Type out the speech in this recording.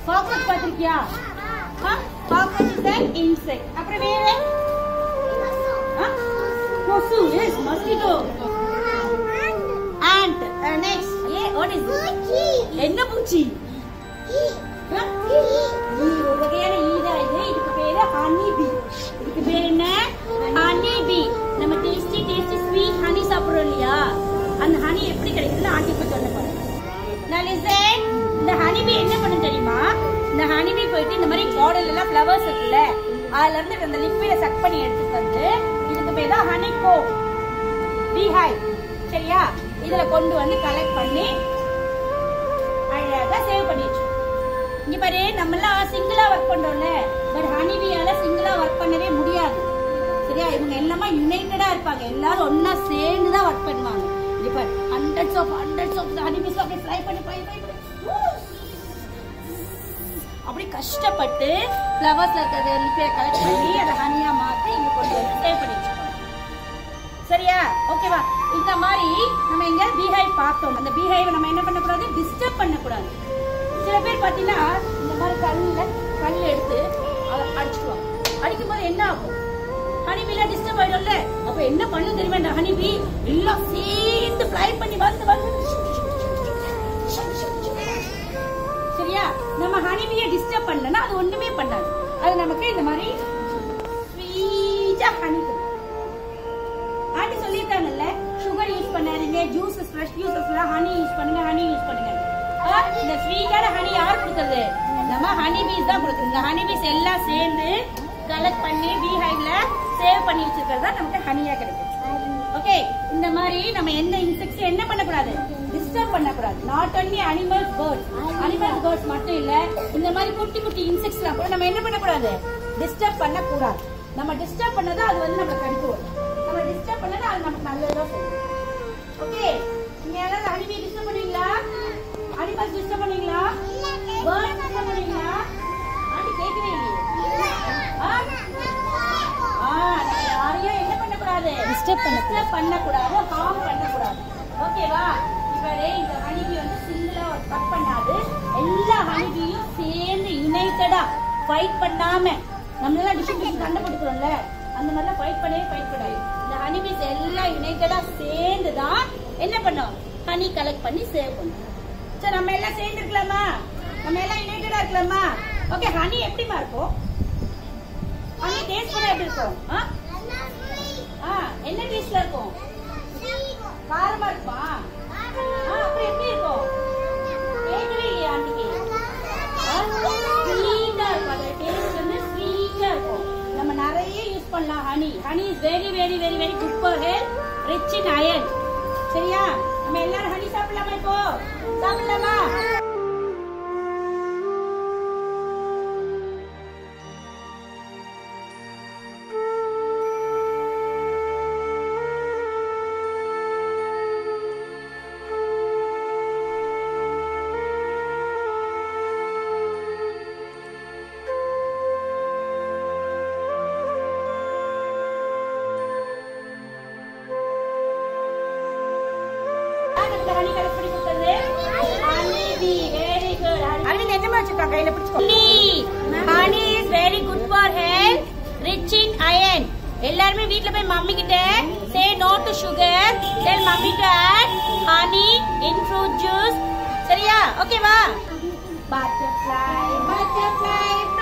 Cockroach பார்த்திருக்கியா cockroach is an insect அப்புறம் வேற ஆ? கொசு எஸ் மஸ்கிட்டோ ant நெக்ஸ்ட் ஏ வாட் இஸ் என்ன பூச்சி ஆ? ஈ, ஒரு வகையான ஈடா இது இதுக்கு பேரு ஹனி பீ இதுக்கு பேர் என்ன ஹனி பீ நம்ம டேஸ்டி டேஸ்டி ஸ்வீட் ஹனி சாப்பிடுறோம் இல்லையா அந்த ஹனி எப்படி கிடைக்குதுன்னு ஆண்டி இப்ப சொல்ல போறேன் நான் listen. இந்த ஹனி பீ என்ன பண்ணும் தெரியுமா இந்த ஹனி பீ போயிட்டு இந்த மாதிரி கார்டன் எல்லாம் ஃப்ளவர்ஸ் இருக்குல்ல அதுல இருந்து அந்த லிக்விட சக் பண்ணி எடுத்துட்டு வந்து இதுக்கு பேர் தான் ஹனி கோ பீஹைவ் சரியா இதுல கொண்டு வந்து கலெக்ட் பண்ணி அழகா சேவ் பண்ணி வச்சிருக்கோம் இங்க பாரு நம்ம எல்லாம் சிங்கிளா ஒர்க் பண்றோம்ல பட் ஹனிபியால சிங்கிளா ஒர்க் பண்ணவே முடியாது சரியா இவங்க எல்லாமே யுனைட்டடா இருப்பாங்க எல்லாரும் ஒண்ணா சேர்ந்து தான் ஒர்க் பண்ணுவாங்க இங்க பாரு hundreds of hundreds of honeybees அப்படியே ஃப்ளை பண்ணி ஃப்ளை பண்ணி அப்படி கஷ்டப்பட்டு ஃப்ளவர்ஸ்ல இருக்கிற லிப்பியை கலெக்ட் பண்ணி அதை ஹனியா மாத்தி இங்க கொண்டு வந்து சேவ் பண்ணி வச்சுக்கோங்க சரியா ஓகேவா இந்த மாதிரி நம்ம இங்க பீஹைவ் பார்த்தோம் அந்த பீஹைவ் நம்ம என்ன பண்ணக்கூடாது டிஸ்டர்ப் பண்ணக்கூடாது சில பேர் பாத்தீங்கன்னா இந்த மாதிரி கல்ல கல் எடுத்து அதை அடிச்சுக்குவாங்க அடிக்கும் போது என்ன ஆகும் ஹனிபீல டிஸ்டர்ப் ஆயிடும்ல அப்ப என்ன பண்ணும் தெரியுமா இந்த ஹனிபி எல்லாம் சேர்ந்து ஃப்ளை பண்ணி வந்து வந்து சரியா நம்ம ஹனிபிய டிஸ்டர்ப் பண்ணலன்னா அது ஒண்ணுமே பண்ணாது அது நமக்கு இந்த மாதிரி ஸ்வீட்டா ஹனி கொடுக்கும் ஆண்டி சொல்லியிருக்காங்கல்ல சுகர் யூஸ் பண்ணாதீங்க ஜூஸஸ் ஃப்ரெஷ் ஜூஸஸ்லாம் ஹனி யூஸ் பண்ணுங்க ஹனி யூஸ் பண்ணுங்க ஆ, இந்த ஸ்வீட்டான ஹனி யார் கொடுத்தது நம்ம ஹனி பீஸ் தான் கொடுக்குது இந்த ஹனி பீஸ் எல்லாம் சேர்ந்து கலெக்ட் பண்ணி பீ ஹைவ்ல சேவ் பண்ணி வச்சிருக்கிறது தான் நமக்கு ஹனியா கிடைக்கும் ஓகே இந்த மாதிரி நம்ம எந்த இன்செக்ட்ஸ் என்ன பண்ணக்கூடாது டிஸ்டர்ப் பண்ணக்கூடாது not only animals birds animals birds மட்டும் இல்ல இந்த மாதிரி குட்டி குட்டி இன்செக்ட்ஸ்லாம் கூட நம்ம என்ன பண்ணக்கூடாது டிஸ்டர்ப் பண்ணக்கூடாது நம்ம டிஸ்டர்ப் பண்ணதா அது வந்து நம்மளை கடிக்க வரும் நம்ம டிஸ்டர்ப் பண்ணதா அது நமக்கு நல்லதுதான் செய்யும் ஓகே நீங்க யாராவது அனிமல் டிஸ்டர்ப் பண்ணுவீங்களா அனிமல்ஸ் டிஸ்டர்ப் பண்ணுவீங்களா பேர்ட்ஸ் டிஸ்டர்ப் பண்ணுவீங்களா ஆண்டி கேட்கவே இல்லையே ஆ? ஆ, நம்ம யாரையும் என்ன பண்ணக்கூடாது Disturb பண்ணக்கூடாது. Disturb பண்ணக்கூடாது ஹார்ம் பண்ணக்கூடாது ஓகேவா இவரே இந்த ஹனிபி வந்து சிங்கிளா ஒர்க் பண்ணாது எல்லா ஹனிபியும் சேர்ந்து யுனைட்டடா ஃபைட் பண்ணாம நம்ம எல்லாம் டிஸ்ட்ரிபியூஷன் சண்டை போட்டுக்கிறோம்ல அந்த மாதிரிலாம் ஃபைட் பண்ணவே ஃபைட் பண்ணாது இந்த ஹனிபிஸ் எல்லாம் யுனைட்டடா சேர்ந்து தான் என்ன பண்ணோம் ஹனி கலெக்ட் பண்ணி சேவ் பண்ணும் சரி நம்ம எல்லாம் சேர்ந்து இருக்கலாமா நம்ம எல்லாம் யுனைட்டடா இருக்கலாமா ஓகே ஹனி எப்படிமா இருக்கும் ஹனி டேஸ்ட் பண்ண எப்படி இருக்கும் ஆ? ஆ, என்ன டேஸ்ட்ல இருக்கும் காரமா இருக்குமா ஆ, அப்புறம் எப்படி இருக்கும் கேட்கவே இல்லையா ஆண்டிக்கு ஸ்வீட்டா இருக்கும் அதோட டேஸ்ட் வந்து ஸ்வீட்டா இருக்கும் நம்ம நிறைய யூஸ் பண்ணலாம் honey honey is very very very very good for health rich in iron சரியா நம்ம எல்லாரும் ஹனி சாப்பிடலாமா இப்போ சாப்பிடலாமா ஹனி கலெக்ட் பண்ணி கொடுத்தது ஹனி வெரி குட் அரவிந்த் என்னமா வச்சிருக்காங்க கையில பிடிச்சுக்கோ honey is very good for health rich in iron எல்லாருமே வீட்ல போய் மம்மி கிட்ட say no to sugar tell mummy to add honey in fruit juice சரியா ஓகேவா பட்டர்ஃப்ளை பட்டர்ஃப்ளை